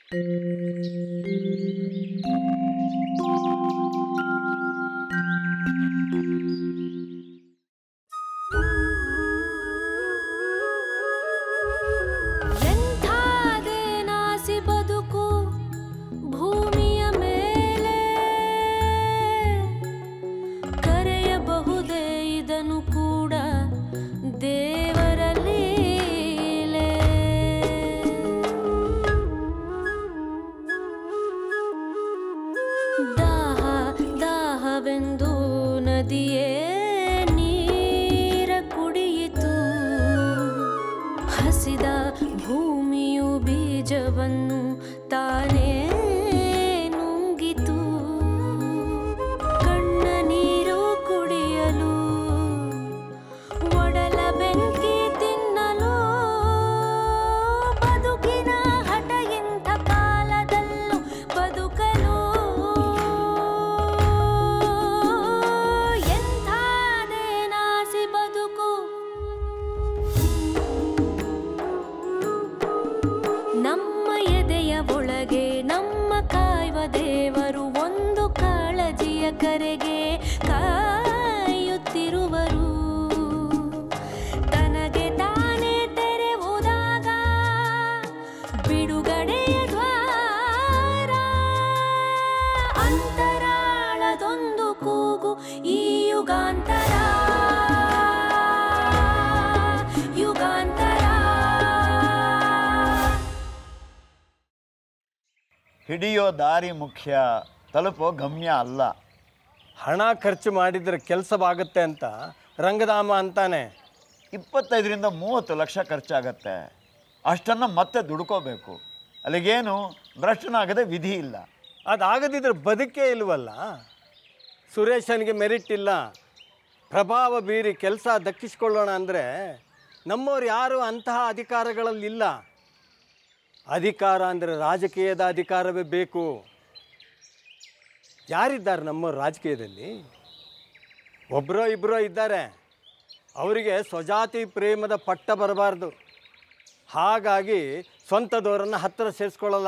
ಎಂಥಾದೇನಾಸಿ ಬದುಕು ಭೂಮಿಯ ಮೇಲೆ ಕರೆಯಬಹುದೇ ಇದನ್ನು ಕೂಡ ದೇವರ ಲೀಲೆ ದಾಹ ದಾಹವೆಂದು ನದಿಯೇ ನೀರ ಕುಡಿಯಿತು ಹಸಿದ ಭೂಮಿಯು ಬೀಜವನ್ನು ತಾನೇ ನುಂಗಿತು ಕಣ್ಣ ನೀರು ಕುಡಿಯಲು ಒಡಲ ಬೆಂಕಿ ತಿನ್ನಲು ಬದುಕಿನ ಹಠ ಇಂಥ ಕಾಲದಲ್ಲೂ ಬದುಕಲು ಎಂಥಾದೇನಾಸಿ ಬದುಕು ನಮ್ಮ ಎದೆಯ ಒಳಗೆ ನಮ್ಮ ಕಾಯುವ ದೇವರು ಒಂದು ಕಾಳಜಿಯ ಕರೆಗೆ ಕಾಯುತ್ತಿರುವರು ತನಗೆ ತಾನೇ ತೆರೆವುದಾಗ ಬಿಡುಗಡೆಯ ದ್ವಾರ ಅಂತರಾಳದೊಂದು ಕೂಗು ಈ ಯುಗಾಂತರ ಯುಗಾಂತರ ಹಿಡಿಯೋ ದಾರಿ ಮುಖ್ಯ ತಲುಪೋ ಗಮ್ಯ ಅಲ್ಲ ಹಣ ಖರ್ಚು ಮಾಡಿದರೆ ಕೆಲಸವಾಗುತ್ತೆ ಅಂತ ರಂಗಧಾಮ ಅಂತಾನೆ ಇಪ್ಪತ್ತೈದರಿಂದ ಮೂವತ್ತು ಲಕ್ಷ ಖರ್ಚಾಗತ್ತೆ ಅಷ್ಟನ್ನು ಮತ್ತೆ ದುಡ್ಕೋಬೇಕು ಅಲ್ಲಿಗೇನು ಭ್ರಷ್ಟನಾಗದೆ ವಿಧಿ ಇಲ್ಲ ಅದಾಗದಿದ್ರೆ ಬದುಕೇ ಇಲ್ವಲ್ಲ ಸುರೇಶನಿಗೆ ಮೆರಿಟ್ ಇಲ್ಲ ಪ್ರಭಾವ ಬೀರಿ ಕೆಲಸ ದಕ್ಕಿಸ್ಕೊಳ್ಳೋಣ ಅಂದರೆ ನಮ್ಮವ್ರು ಯಾರು ಅಂತಹ ಅಧಿಕಾರಗಳಲ್ಲಿಲ್ಲ ಅಧಿಕಾರ ಅಂದರೆ ರಾಜಕೀಯದ ಅಧಿಕಾರವೇ ಬೇಕು ಯಾರಿದ್ದಾರೆ ನಮ್ಮ ರಾಜಕೀಯದಲ್ಲಿ ಒಬ್ಬರೋ ಇಬ್ಬರೋ ಇದ್ದಾರೆ ಅವರಿಗೆ ಸ್ವಜಾತಿ ಪ್ರೇಮದ ಪಟ್ಟ ಬರಬಾರ್ದು ಹಾಗಾಗಿ ಸ್ವಂತದವರನ್ನು ಹತ್ತಿರ ಸೇರಿಸ್ಕೊಳ್ಳಲ್ಲ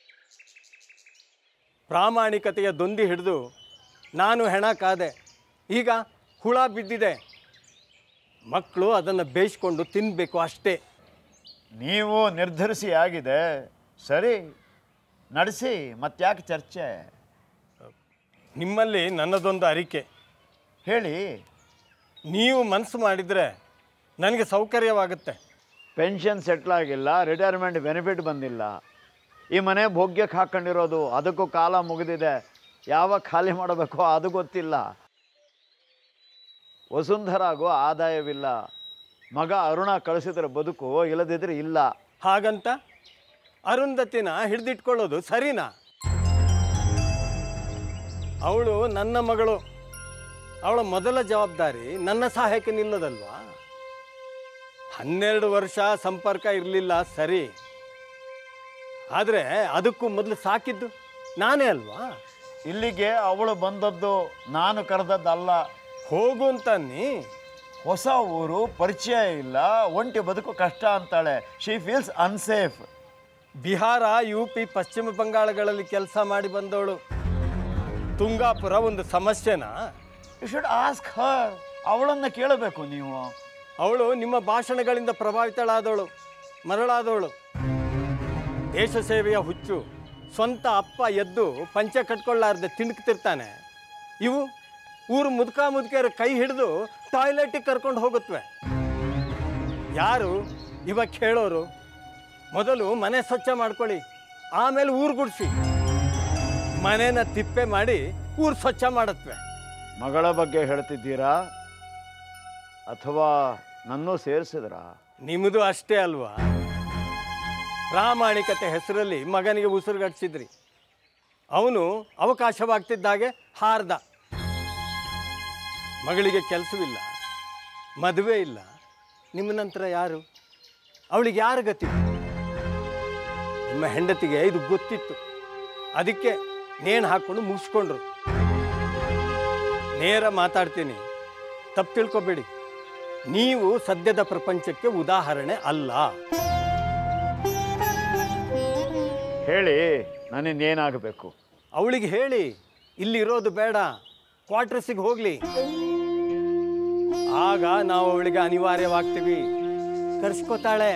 ಪ್ರಾಮಾಣಿಕತೆಯ ದೊಂದಿ ಹಿಡಿದು ನಾನು ಹೆಣ ಕಾದೆ ಈಗ ಹುಳ ಬಿದ್ದಿದೆ ಮಕ್ಕಳು ಅದನ್ನು ಬೇಯಿಸ್ಕೊಂಡು ತಿನ್ನಬೇಕು ಅಷ್ಟೇ ನೀವು ನಿರ್ಧರಿಸಿ ಆಗಿದೆ ಸರಿ ನಡೆಸಿ ಮತ್ತ್ಯಾಕೆ ಚರ್ಚೆ ನಿಮ್ಮಲ್ಲಿ ನನ್ನದೊಂದು ಅರಿಕೆ ಹೇಳಿ ನೀವು ಮನಸ್ಸು ಮಾಡಿದರೆ ನನಗೆ ಸೌಕರ್ಯವಾಗುತ್ತೆ ಪೆನ್ಷನ್ ಸೆಟ್ಲ್ ಆಗಿಲ್ಲ ರಿಟೈರ್ಮೆಂಟ್ ಬೆನಿಫಿಟ್ ಬಂದಿಲ್ಲ ಈ ಮನೆ ಭೋಗ್ಯಕ್ಕೆ ಹಾಕ್ಕೊಂಡಿರೋದು ಅದಕ್ಕೂ ಕಾಲ ಮುಗಿದಿದೆ ಯಾವಾಗ ಖಾಲಿ ಮಾಡಬೇಕೋ ಅದು ಗೊತ್ತಿಲ್ಲ ವಸುಂಧರಾಗೂ ಆದಾಯವಿಲ್ಲ ಮಗ ಅರುಣ ಕಳಿಸಿದ್ರೆ ಬದುಕು ಇಲ್ಲದಿದ್ರೆ ಇಲ್ಲ ಹಾಗಂತ ಅರುಂಧತಿನ ಹಿಡಿದಿಟ್ಕೊಳ್ಳೋದು ಸರಿನಾ ಅವಳು ನನ್ನ ಮಗಳು ಅವಳ ಮೊದಲ ಜವಾಬ್ದಾರಿ ನನ್ನ ಸಹಾಯಕ್ಕೆ ನಿಲ್ಲೋದಲ್ವಾ ಹನ್ನೆರಡು ವರ್ಷ ಸಂಪರ್ಕ ಇರಲಿಲ್ಲ ಸರಿ ಆದರೆ ಅದಕ್ಕೂ ಮೊದಲು ಸಾಕಿದ್ದು ನಾನೇ ಅಲ್ವಾ ಇಲ್ಲಿಗೆ ಅವಳು ಬಂದದ್ದು ನಾನು ಕರೆದದ್ದಲ್ಲ ಹೋಗು ಅಂತ ನೀ ಹೊಸ ಊರು ಪರಿಚಯ ಇಲ್ಲ ಒಂಟಿ ಬದುಕು ಕಷ್ಟ ಅಂತಾಳೆ she feels unsafe Bihar U P ಪಶ್ಚಿಮ ಬಂಗಾಳಗಳಲ್ಲಿ ಕೆಲಸ ಮಾಡಿ ಬಂದವಳು ತುಂಗಾಪುರ ಒಂದು ಸಮಸ್ಯೆನಾ ಯು ಶುಡ್ ಆಸ್ಕ್ ಹರ್ ಅವಳನ್ನು ಕೇಳಬೇಕು ನೀವು ಅವಳು ನಿಮ್ಮ ಭಾಷಣಗಳಿಂದ ಪ್ರಭಾವಿತಳಾದವಳು ಮರಳಾದವಳು ದೇಶ ಸೇವೆಯ ಹುಚ್ಚು ಸ್ವಂತ ಅಪ್ಪ ಎದ್ದು ಪಂಚ ಕಟ್ಕೊಳ್ಳಾರ್ದೆ ತಿಣುಕ್ತಿರ್ತಾನೆ ಇವು ಊರು ಮುದುಕ ಮುದುಕಿಯರ ಕೈ ಹಿಡಿದು ಟಾಯ್ಲೆಟಿಗೆ ಕರ್ಕೊಂಡು ಹೋಗುತ್ತವೆ ಯಾರು ಇವಾಗ ಕೇಳೋರು ಮೊದಲು ಮನೆ ಸ್ವಚ್ಛ ಮಾಡ್ಕೊಳ್ಳಿ ಆಮೇಲೆ ಊರು ಗುಡಿಸಿ ಮನೇನ ತಿಪ್ಪೆ ಮಾಡಿ ಊರು ಸ್ವಚ್ಛ ಮಾಡತ್ವೆ ಮಗಳ ಬಗ್ಗೆ ಹೇಳ್ತಿದ್ದೀರಾ ಅಥವಾ ನನ್ನೂ ಸೇರಿಸಿದ್ರಾ ನಿಮ್ಮದು ಅಷ್ಟೇ ಅಲ್ವಾ ಪ್ರಾಮಾಣಿಕತೆ ಹೆಸರಲ್ಲಿ ಮಗನಿಗೆ ಉಸಿರುಗಟ್ಟಿಸಿದ್ರಿ ಅವನು ಅವಕಾಶವಾಗ್ತಿದ್ದಾಗೆ ಹಾರ್ದ ಮಗಳಿಗೆ ಕೆಲಸವಿಲ್ಲ ಮದುವೆ ಇಲ್ಲ ನಿಮ್ಮ ನಂತರ ಯಾರು ಅವಳಿಗೆ ಯಾರು ಗತಿ ನಿಮ್ಮ ಹೆಂಡತಿಗೆ ಇದು ಗೊತ್ತಿತ್ತು ಅದಕ್ಕೆ ನೇಣು ಹಾಕ್ಕೊಂಡು ಮುಗಿಸ್ಕೊಂಡ್ರು ನೇರ ಮಾತಾಡ್ತೀನಿ ತಪ್ಪು ತಿಳ್ಕೊಬೇಡಿ ನೀವು ಸದ್ಯದ ಪ್ರಪಂಚಕ್ಕೆ ಉದಾಹರಣೆ ಅಲ್ಲ ಹೇಳಿ ನನ್ನಿಂದೇನಾಗಬೇಕು ಅವಳಿಗೆ ಹೇಳಿ ಇಲ್ಲಿರೋದು ಬೇಡ ಕ್ವಾರ್ಟರ್ಸಿಗೆ ಹೋಗಲಿ ಆಗ ನಾವು ಅವಳಿಗೆ ಅನಿವಾರ್ಯವಾಗ್ತೀವಿ ಕರ್ಸ್ಕೊತಾಳೆ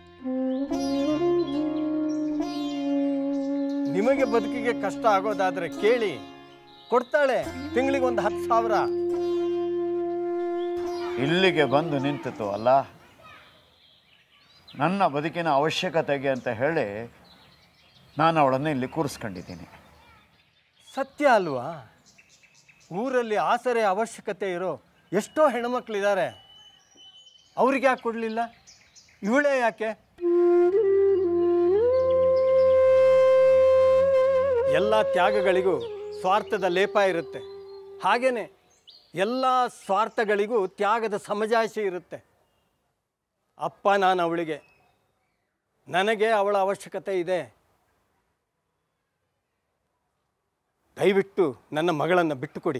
ನಿಮಗೆ ಬದುಕಿಗೆ ಕಷ್ಟ ಆಗೋದಾದ್ರೆ ಕೇಳಿ ಕೊಡ್ತಾಳೆ ತಿಂಗಳಿಗೆ ಒಂದು ಹತ್ತು ಸಾವಿರ ಇಲ್ಲಿಗೆ ಬಂದು ನಿಂತಿತು ಅಲ್ಲ ನನ್ನ ಬದುಕಿನ ಅವಶ್ಯಕತೆಗೆ ಅಂತ ಹೇಳಿ ನಾನು ಅವಳನ್ನು ಇಲ್ಲಿ ಕೂರಿಸ್ಕೊಂಡಿದ್ದೀನಿ ಸತ್ಯ ಅಲ್ವಾ ಊರಲ್ಲಿ ಆಸರೆ ಅವಶ್ಯಕತೆ ಇರೋ ಎಷ್ಟೋ ಹೆಣ್ಮಕ್ಳಿದ್ದಾರೆ ಅವ್ರಿಗೆ ಯಾಕೆ ಕೊಡಲಿಲ್ಲ ಇವಳೇ ಯಾಕೆ ಎಲ್ಲ ತ್ಯಾಗಗಳಿಗೂ ಸ್ವಾರ್ಥದ ಲೇಪ ಇರುತ್ತೆ ಹಾಗೇನೆ ಎಲ್ಲ ಸ್ವಾರ್ಥಗಳಿಗೂ ತ್ಯಾಗದ ಸಮಜಾಯಿಷಿ ಇರುತ್ತೆ ಅಪ್ಪ ನಾನು ಅವಳಿಗೆ ನನಗೆ ಅವಳ ಅವಶ್ಯಕತೆ ಇದೆ ದಯವಿಟ್ಟು ನನ್ನ ಮಗಳನ್ನು ಬಿಟ್ಟುಕೊಡಿ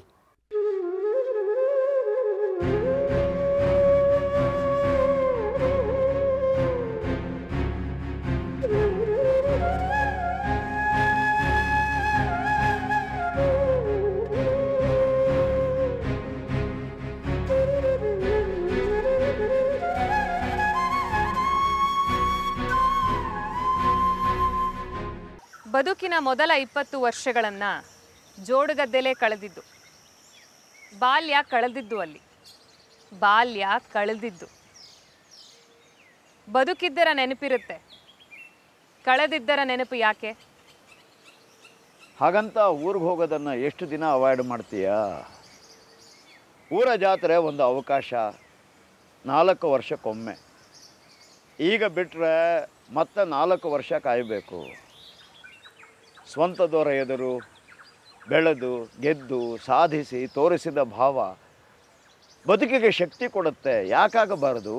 ಬದುಕಿನ ಮೊದಲ ಇಪ್ಪತ್ತು ವರ್ಷಗಳನ್ನು ಜೋಡುಗದ್ದೆಲೇ ಕಳೆದಿದ್ದು ಬಾಲ್ಯ ಕಳೆದಿದ್ದು ಅಲ್ಲಿ ಬಾಲ್ಯ ಕಳೆದಿದ್ದು ಬದುಕಿದ್ದರ ನೆನಪಿರುತ್ತೆ ಕಳೆದಿದ್ದರ ನೆನಪು ಯಾಕೆ ಹಾಗಂತ ಊರಿಗೆ ಹೋಗೋದನ್ನು ಎಷ್ಟು ದಿನ ಅವಾಯ್ಡ್ ಮಾಡ್ತೀಯಾ ಊರ ಜಾತ್ರೆ ಒಂದು ಅವಕಾಶ ನಾಲ್ಕು ವರ್ಷಕ್ಕೊಮ್ಮೆ ಈಗ ಬಿಟ್ಟರೆ ಮತ್ತೆ ನಾಲ್ಕು ವರ್ಷ ಕಾಯಬೇಕು ಸ್ವಂತದವರ ಎದುರು ಬೆಳೆದು ಗೆದ್ದು ಸಾಧಿಸಿ ತೋರಿಸಿದ ಭಾವ ಬದುಕಿಗೆ ಶಕ್ತಿ ಕೊಡುತ್ತೆ ಯಾಕಾಗಬಾರದು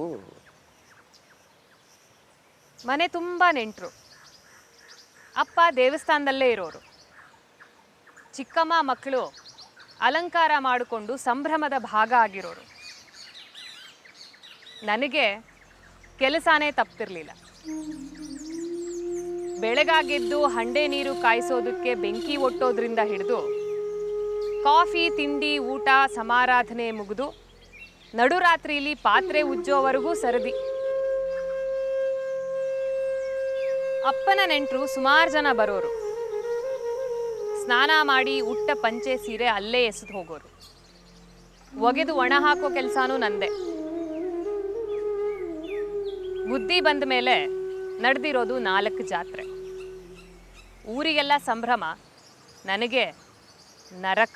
ಮನೆ ತುಂಬ ನೆಂಟರು ಅಪ್ಪ ದೇವಸ್ಥಾನದಲ್ಲೇ ಇರೋರು ಚಿಕ್ಕಮ್ಮ ಮಕ್ಕಳು ಅಲಂಕಾರ ಮಾಡಿಕೊಂಡು ಸಂಭ್ರಮದ ಭಾಗ ಆಗಿರೋರು ನನಗೆ ಕೆಲಸನೇ ತಪ್ತಿರ್ಲಿಲ್ಲ ಬೆಳಗಾಗೆದ್ದು ಹಂಡೆ ನೀರು ಕಾಯಿಸೋದಕ್ಕೆ ಬೆಂಕಿ ಒಟ್ಟೋದ್ರಿಂದ ಹಿಡಿದು ಕಾಫಿ ತಿಂಡಿ ಊಟ ಸಮಾರಾಧನೆ ಮುಗಿದು ನಡುರಾತ್ರಿಲಿ ಪಾತ್ರೆ ಉಜ್ಜೋವರೆಗೂ ಸರದಿ ಅಪ್ಪನ ನೆಂಟರು ಸುಮಾರು ಜನ ಬರೋರು ಸ್ನಾನ ಮಾಡಿ ಉಟ್ಟ ಪಂಚೆ ಸೀರೆ ಅಲ್ಲೇ ಎಸೆದು ಹೋಗೋರು ಒಗೆದು ಒಣ ಹಾಕೋ ಕೆಲಸನೂ ನಂದೆ ಬುದ್ಧಿ ಬಂದ ಮೇಲೆ ನಡೆದಿರೋದು ನಾಲ್ಕು ಜಾತ್ರೆ ಊರಿಗೆಲ್ಲ ಸಂಭ್ರಮ ನನಗೆ ನರಕ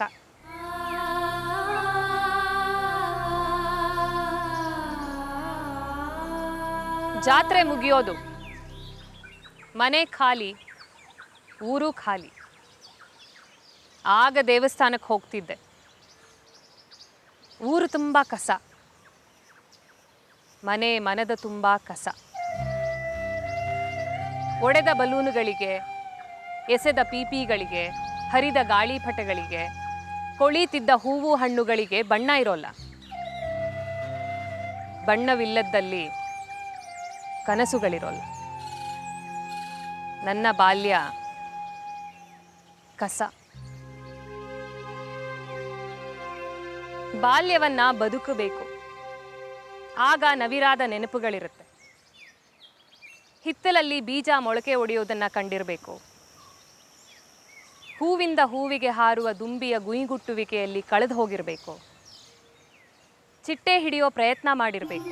ಜಾತ್ರೆ ಮುಗಿಯೋದು ಮನೆ ಖಾಲಿ ಊರು ಖಾಲಿ ಆಗ ದೇವಸ್ಥಾನಕ್ಕೆ ಹೋಗ್ತಿದ್ದೆ ಊರು ತುಂಬ ಕಸ ಮನೆ ಮನದ ತುಂಬ ಕಸ ಒಡೆದ ಬಲೂನುಗಳಿಗೆ ಎಸೆದ ಪೀಪಿಗಳಿಗೆ ಹರಿದ ಗಾಳಿಪಟಗಳಿಗೆ ಕೊಳೀತಿದ್ದ ಹೂವು ಹಣ್ಣುಗಳಿಗೆ ಬಣ್ಣ ಇರೋಲ್ಲ ಬಣ್ಣವಿಲ್ಲದ್ದಲ್ಲಿ ಕನಸುಗಳಿರೋಲ್ಲ ನನ್ನ ಬಾಲ್ಯ ಕಸ ಬಾಲ್ಯವನ್ನ ಬದುಕಬೇಕು ಆಗ ನವಿರಾದ ನೆನಪುಗಳಿರುತ್ತೆ ಹಿತ್ತಲಲ್ಲಿ ಬೀಜ ಮೊಳಕೆ ಒಡೆಯೋದನ್ನ ಕಂಡಿರಬೇಕು ಹೂವಿಂದ ಹೂವಿಗೆ ಹಾರುವ ದುಂಬಿಯ ಗುಯಿಗುಟ್ಟುವಿಕೆಯಲ್ಲಿ ಕಳೆದು ಹೋಗಿರಬೇಕು ಚಿಟ್ಟೆ ಹಿಡಿಯೋ ಪ್ರಯತ್ನ ಮಾಡಿರಬೇಕು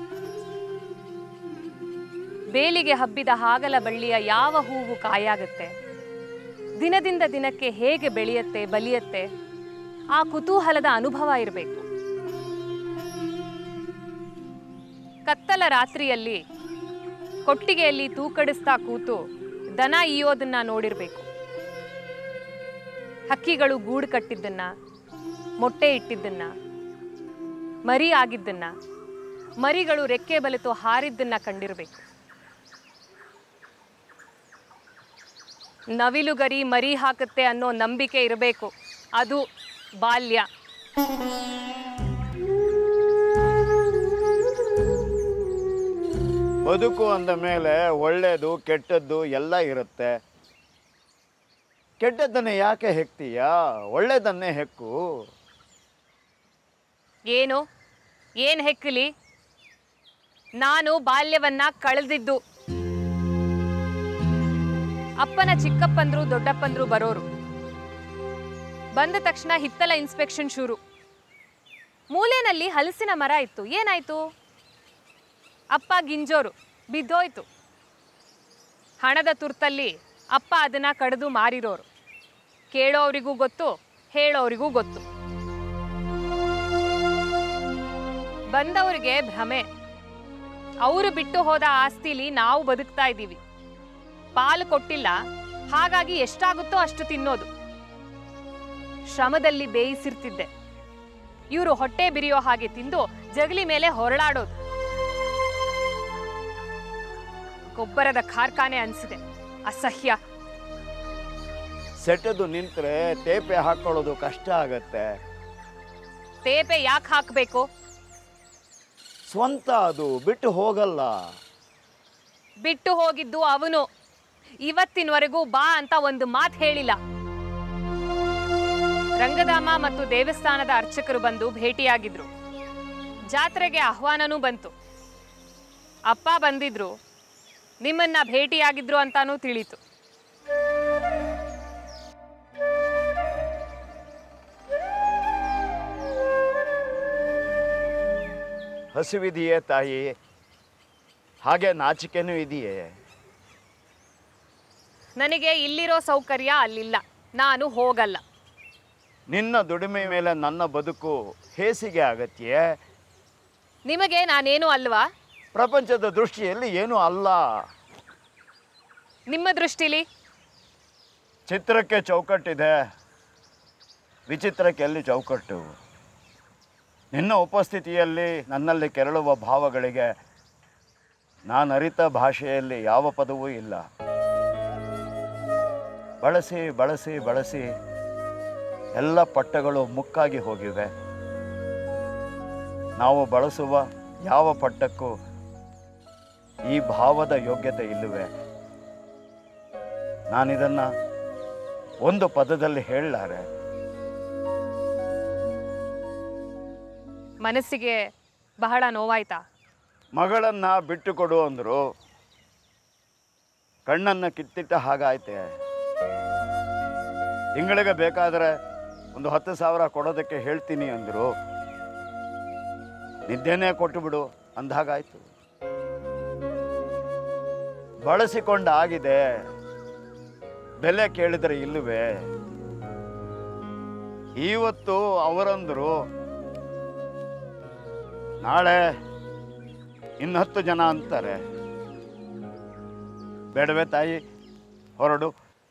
ಬೇಲಿಗೆ ಹಬ್ಬಿದ ಹಾಗಲ ಬಳ್ಳಿಯ ಯಾವ ಹೂವು ಕಾಯಾಗುತ್ತೆ ದಿನದಿಂದ ದಿನಕ್ಕೆ ಹೇಗೆ ಬೆಳೆಯುತ್ತೆ ಬಲಿಯತ್ತೆ ಆ ಕುತೂಹಲದ ಅನುಭವ ಇರಬೇಕು ಕತ್ತಲ ರಾತ್ರಿಯಲ್ಲಿ ಕೊಟ್ಟಿಗೆಯಲ್ಲಿ ತೂಕಡಿಸ್ತಾ ಕೂತು ದನ ಈಯೋದನ್ನ ನೋಡಿರ್ಬೇಕು ಹಕ್ಕಿಗಳು ಗೂಡು ಕಟ್ಟಿದ್ದನ್ನ ಮೊಟ್ಟೆ ಇಟ್ಟಿದ್ದನ್ನ ಮರಿ ಆಗಿದ್ದನ್ನ ಮರಿಗಳು ರೆಕ್ಕೆ ಬಲಿತು ಹಾರಿದ್ದನ್ನ ಕಂಡಿರಬೇಕು ನವಿಲುಗರಿ ಮರಿ ಹಾಕುತ್ತೆ ಅನ್ನೋ ನಂಬಿಕೆ ಇರಬೇಕು ಅದು ಬಾಲ್ಯ ಬದುಕು ಅಂದ ಮೇಲೆ ಒಳ್ಳೆಯದು ಕೆಟ್ಟದ್ದು ಎಲ್ಲ ಇರುತ್ತೆ ಕೆಟ್ಟದ್ದನ್ನೇ ಯಾಕೆ ಹೆಕ್ತೀಯಾ ಒಳ್ಳೆಯದನ್ನೇ ಹೆಕ್ಕು ಏನು ಏನು ಹೆಕ್ಕಲಿ ನಾನು ಬಾಲ್ಯವನ್ನ ಕಳೆದಿದ್ದು ಅಪ್ಪನ ಚಿಕ್ಕಪ್ಪಂದ್ರು ದೊಡ್ಡಪ್ಪಂದ್ರು ಬರೋರು ಬಂದ ತಕ್ಷಣ ಹಿತ್ತಲ ಇನ್ಸ್ಪೆಕ್ಷನ್ ಶುರು ಮೂಲೆನಲ್ಲಿ ಹಲಸಿನ ಮರ ಇತ್ತು ಏನಾಯ್ತು ಅಪ್ಪ ಗಿಂಜೋರು ಬಿದ್ದೋಯ್ತು ಹಣದ ತುರ್ತಲ್ಲಿ ಅಪ್ಪ ಅದನ್ನ ಕಡಿದು ಮಾರಿರೋರು ಕೇಳೋರಿಗೂ ಗೊತ್ತು ಹೇಳೋರಿಗೂ ಗೊತ್ತು ಬಂದವರಿಗೆ ಭ್ರಮೆ ಅವರು ಬಿಟ್ಟು ಹೋದ ಆಸ್ತಿಲಿ ನಾವು ಬದುಕ್ತಾ ಇದ್ದೀವಿ ಪಾಲು ಕೊಟ್ಟಿಲ್ಲ ಹಾಗಾಗಿ ಎಷ್ಟಾಗುತ್ತೋ ಅಷ್ಟು ತಿನ್ನೋದು ಶ್ರಮದಲ್ಲಿ ಬೇಯಿಸಿರ್ತಿದ್ದೆ ಇವರು ಹೊಟ್ಟೆ ಬಿರಿಯೋ ಹಾಗೆ ತಿಂದು ಜಗಲಿ ಮೇಲೆ ಹೊರಳಾಡೋದು ಗೊಬ್ಬರದ ಕಾರ್ಖಾನೆ ಅನ್ಸಿದೆ ಅಸಹ್ಯ ಸೆಟದು ನಿಂತರೆ ತೇಪೆ ಹಾಕೊಳ್ಳೋದು ಕಷ್ಟ ಆಗತ್ತೆ ತೇಪೆ ಯಾಕೆ ಹಾಕಬೇಕು ಸ್ವಂತ ಅದು ಬಿಟ್ಟು ಹೋಗಲ್ಲ ಬಿಟ್ಟು ಹೋಗಿದ್ದು ಅವನು ಇವತ್ತಿನವರೆಗೂ ಬಾ ಅಂತ ಒಂದು ಮಾತು ಹೇಳಿಲ್ಲ ರಂಗಧಾಮ ಮತ್ತು ದೇವಸ್ಥಾನದ ಅರ್ಚಕರು ಬಂದು ಭೇಟಿಯಾಗಿದ್ರು ಜಾತ್ರೆಗೆ ಆಹ್ವಾನನೂ ಬಂತು ಅಪ್ಪ ಬಂದಿದ್ರು ನಿಮ್ಮನ್ನ ಭೇಟಿಯಾಗಿದ್ರು ಅಂತಾನೂ ತಿಳಿತು ಹಸಿವಿದೆಯೇ ತಾಯಿ ಹಾಗೆ ನಾಚಿಕೆನೂ ಇದೆಯೇ ನನಗೆ ಇಲ್ಲಿರೋ ಸೌಕರ್ಯ ಅಲ್ಲಿಲ್ಲ ನಾನು ಹೋಗಲ್ಲ ನಿನ್ನ ದುಡಿಮೆ ಮೇಲೆ ನನ್ನ ಬದುಕು ಹೇಸಿಗೆ ಆಗತ್ಯೆ ನಿಮಗೆ ನಾನೇನು ಅಲ್ವಾ ಪ್ರಪಂಚದ ದೃಷ್ಟಿಯಲ್ಲಿ ಏನೂ ಅಲ್ಲ ನಿಮ್ಮ ದೃಷ್ಟಿಲಿ ಚಿತ್ರಕ್ಕೆ ಚೌಕಟ್ಟಿದೆ ವಿಚಿತ್ರಕ್ಕೆ ಎಲ್ಲಿ ಚೌಕಟ್ಟು ನಿನ್ನ ಉಪಸ್ಥಿತಿಯಲ್ಲಿ ನನ್ನಲ್ಲಿ ಕೆರಳುವ ಭಾವಗಳಿಗೆ ನಾನು ಅರಿತ ಭಾಷೆಯಲ್ಲಿ ಯಾವ ಪದವೂ ಇಲ್ಲ ಬಳಸಿ ಬಳಸಿ ಬಳಸಿ ಎಲ್ಲ ಪಟ್ಟಗಳು ಮುಕ್ಕಾಗಿ ಹೋಗಿವೆ ನಾವು ಬಳಸುವ ಯಾವ ಪಟ್ಟಕ್ಕೂ ಈ ಭಾವದ ಯೋಗ್ಯತೆ ಇಲ್ಲವೇ ನಾನಿದನ್ನು ಒಂದು ಪದದಲ್ಲಿ ಹೇಳಲಾರೆ ಮನಸ್ಸಿಗೆ ಬಹಳ ನೋವಾಯ್ತಾ ಮಗಳನ್ನ ಬಿಟ್ಟು ಕೊಡು ಅಂದರು ಕಣ್ಣನ್ನು ಕಿತ್ತಿಟ್ಟ ಹಾಗಾಯ್ತೆ ತಿಂಗಳಿಗೆ ಬೇಕಾದರೆ ಒಂದು ಹತ್ತು ಸಾವಿರ ಕೊಡೋದಕ್ಕೆ ಹೇಳ್ತೀನಿ ಅಂದರು ನಿದ್ದೆನೇ ಕೊಟ್ಟು ಬಿಡು ಅಂದಾಗಾಯ್ತು ಬಳಸಿಕೊಂಡ ಆಗಿದೆ ಬೆಲೆ ಕೇಳಿದರೆ ಇಲ್ಲವೇ ಇವತ್ತು ಅವರಂದರು ನಾಳೆ ಇನ್ನು ಹತ್ತು ಜನ ಅಂತಾರೆ ಬೇಡವೇ ತಾಯಿ ಹೊರಡು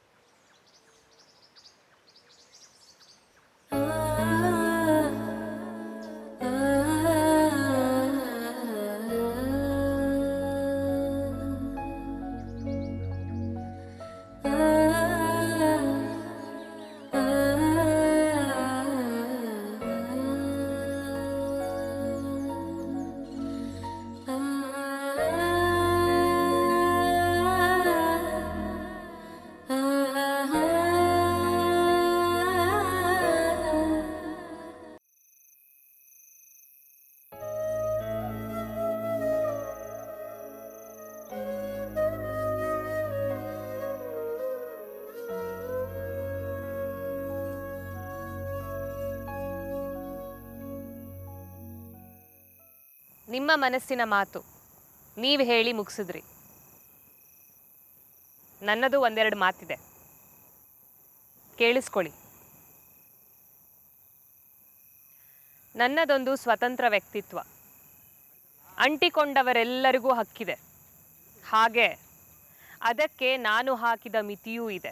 ನಿಮ್ಮ ಮನಸ್ಸಿನ ಮಾತು ನೀವು ಹೇಳಿ ಮುಗಿಸಿದ್ರಿ ನನ್ನದು ಒಂದೆರಡು ಮಾತಿದೆ ಕೇಳಿಸ್ಕೊಳ್ಳಿ ನನ್ನದೊಂದು ಸ್ವತಂತ್ರ ವ್ಯಕ್ತಿತ್ವ ಅಂಟಿಕೊಂಡವರೆಲ್ಲರಿಗೂ ಹಕ್ಕಿದೆ ಹಾಗೆ ಅದಕ್ಕೆ ನಾನು ಹಾಕಿದ ಮಿತಿಯೂ ಇದೆ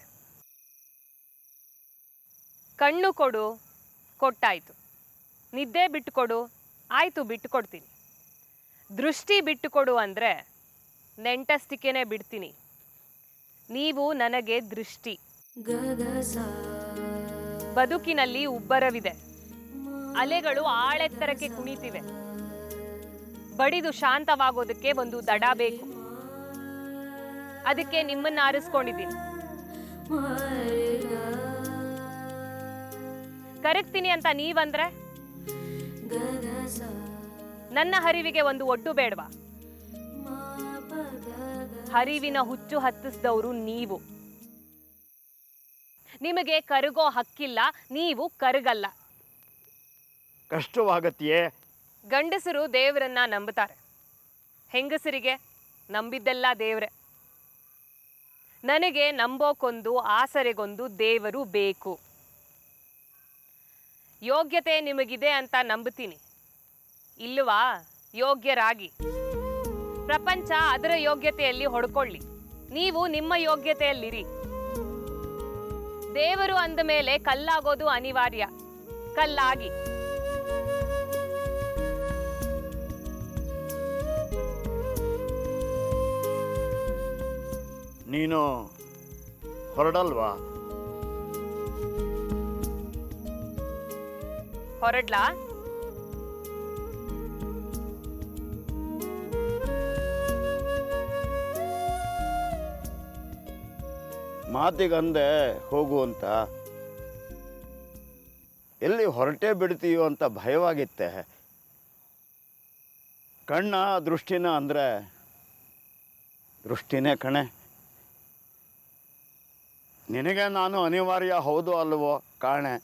ಕಣ್ಣು ಕೊಡು ಕೊಟ್ಟಾಯ್ತು ನಿದ್ದೆ ಬಿಟ್ಟುಕೊಡು ಆಯಿತು ಬಿಟ್ಟುಕೊಡ್ತೀನಿ ದೃಷ್ಟಿ ಬಿಟ್ಟುಕೊಡು ಅಂದರೆ ನೆಂಟಸ್ತಿಕೆನೇ ಬಿಡ್ತೀನಿ ನೀವು ನನಗೆ ದೃಷ್ಟಿ ಬದುಕಿನಲ್ಲಿ ಉಬ್ಬರವಿದೆ ಅಲೆಗಳು ಆಳೆತ್ತರಕ್ಕೆ ಕುಣಿತಿವೆ ಬಡಿದು ಶಾಂತವಾಗೋದಕ್ಕೆ ಒಂದು ದಡ ಬೇಕು ಅದಕ್ಕೆ ನಿಮ್ಮನ್ನ ಆರಿಸ್ಕೊಂಡಿದ್ದೀನಿ ಕರಗ್ತೀನಿ ಅಂತ ನೀವಂದ್ರೆ ನನ್ನ ಹರಿವಿಗೆ ಒಂದು ಒಡ್ಡು ಬೇಡವಾ ಹರಿವಿನ ಹುಚ್ಚು ಹತ್ತಿಸಿದವರು ನೀವು ನಿಮಗೆ ಕರಗೋ ಹಕ್ಕಿಲ್ಲ ನೀವು ಕರಗಲ್ಲ ಕಷ್ಟವಾಗತ್ತೆಯೇ ಗಂಡಸರು ದೇವರನ್ನ ನಂಬುತ್ತಾರೆ ಹೆಂಗಸರಿಗೆ ನಂಬಿದ್ದೆಲ್ಲ ದೇವ್ರೆ ನನಗೆ ನಂಬೋಕೊಂದು ಆಸರೆಗೊಂದು ದೇವರು ಬೇಕು ಯೋಗ್ಯತೆ ನಿಮಗಿದೆ ಅಂತ ನಂಬುತ್ತೀನಿ ಇಲ್ವಾ ಯೋಗ್ಯರಾಗಿ ಪ್ರಪಂಚ ಅದರ ಯೋಗ್ಯತೆಯಲ್ಲಿ ಹೊಡ್ಕೊಳ್ಳಿ ನೀವು ನಿಮ್ಮ ಯೋಗ್ಯತೆಯಲ್ಲಿರಿ ದೇವರು ಅಂದ ಮೇಲೆ ಕಲ್ಲಾಗೋದು ಅನಿವಾರ್ಯ ಕಲ್ಲಾಗಿ ನೀನು ಹೊರಡಲ್ವಾ ಹೊರಡ್ಲಾ ಮಾತಿಗಂದೆ ಹೋಗು ಅಂತ ಎಲ್ಲಿ ಹೊರಟೇ ಬಿಡ್ತೀಯೋ ಅಂತ ಭಯವಾಗಿತ್ತೆ ಕಣ್ಣ ದೃಷ್ಟಿನ ಅಂದರೆ ದೃಷ್ಟಿನೇ ಕಣೆ ನಿನಗೆ ನಾನು ಅನಿವಾರ್ಯ ಹೌದು ಅಲ್ವೋ ಕಾಣೆ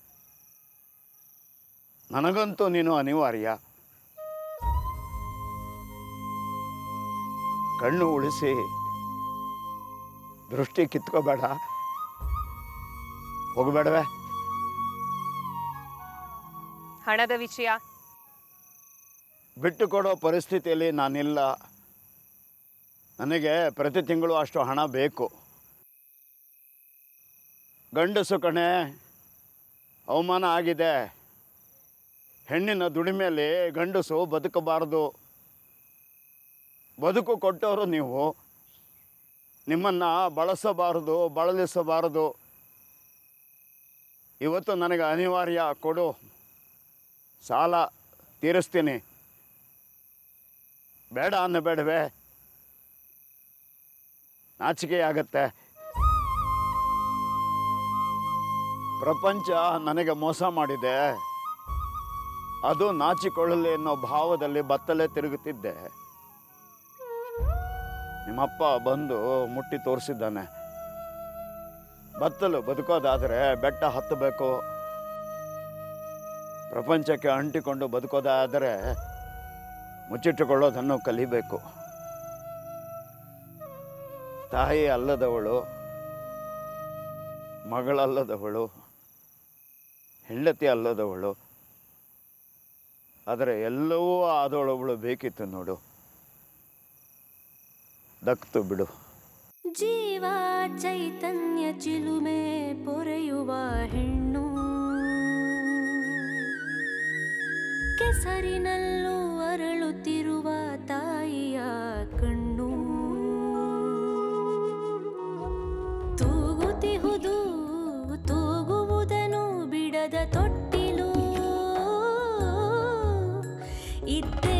ನನಗಂತೂ ನೀನು ಅನಿವಾರ್ಯ ಕಣ್ಣು ಉಳಿಸಿ ದೃಷ್ಟಿ ಕಿತ್ಕೋಬೇಡ ಹೋಗಬೇಡವೆ ಹಣದ ವಿಷಯ ಬಿಟ್ಟು ಕೊಡೋ ಪರಿಸ್ಥಿತಿಯಲ್ಲಿ ನಾನಿಲ್ಲ ನನಗೆ ಪ್ರತಿ ತಿಂಗಳು ಅಷ್ಟು ಹಣ ಬೇಕು ಗಂಡಸು ಕಣೆ ಅವಮಾನ ಆಗಿದೆ ಹೆಣ್ಣಿನ ದುಡಿಮೆಯಲ್ಲಿ ಗಂಡಸು ಬದುಕಬಾರದು ಬದುಕು ಕೊಟ್ಟವರು ನೀವು ನಿಮ್ಮನ್ನು ಬಳಸಬಾರದು ಬಳಲಿಸಬಾರದು ಇವತ್ತು ನನಗೆ ಅನಿವಾರ್ಯ ಕೊಡು ಸಾಲ ತೀರಿಸ್ತೀನಿ ಬೇಡ ಅನ್ನಬೇಡವೇ ನಾಚಿಕೆ ಆಗತ್ತೆ ಪ್ರಪಂಚ ನನಗೆ ಮೋಸ ಮಾಡಿದೆ ಅದು ನಾಚಿಕೊಳ್ಳಲಿ ಅನ್ನೋ ಭಾವದಲ್ಲಿ ಬತ್ತಲೇ ತಿರುಗುತ್ತಿದ್ದೆ ನಿಮ್ಮಪ್ಪ ಬಂದು ಮುಟ್ಟಿ ತೋರಿಸಿದ್ದಾನೆ ಬತ್ತಲು ಬದುಕೋದಾದರೆ ಬೆಟ್ಟ ಹತ್ತಬೇಕು ಪ್ರಪಂಚಕ್ಕೆ ಅಂಟಿಕೊಂಡು ಬದುಕೋದಾದರೆ ಮುಚ್ಚಿಟ್ಟುಕೊಳ್ಳೋದನ್ನು ಕಲಿಬೇಕು ತಾಯಿ ಅಲ್ಲದವಳು ಮಗಳಲ್ಲದವಳು ಹೆಂಡತಿ ಅಲ್ಲದವಳು ಆದರೆ ಎಲ್ಲವೂ ಆದವಳೊಬ್ಬಳು ಬೇಕಿತ್ತು ನೋಡು ದಕ್ತು ಬಿಡು ಜೀವ ಚೈತನ್ಯ ಚಿಲುಮೆ ಪೊರೆಯುವ ಹೆಣ್ಣು ಕೆಸರಿನಲ್ಲೂ ಅರಳುತ್ತಿರುವ ತಾಯಿಯ ಕಣ್ಣು ತೂಗುತಿಹುದು ತೂಗುವುದನ್ನು ಬಿಡದ ತೊಟ್ಟಿಲು ಇದ್ದೇ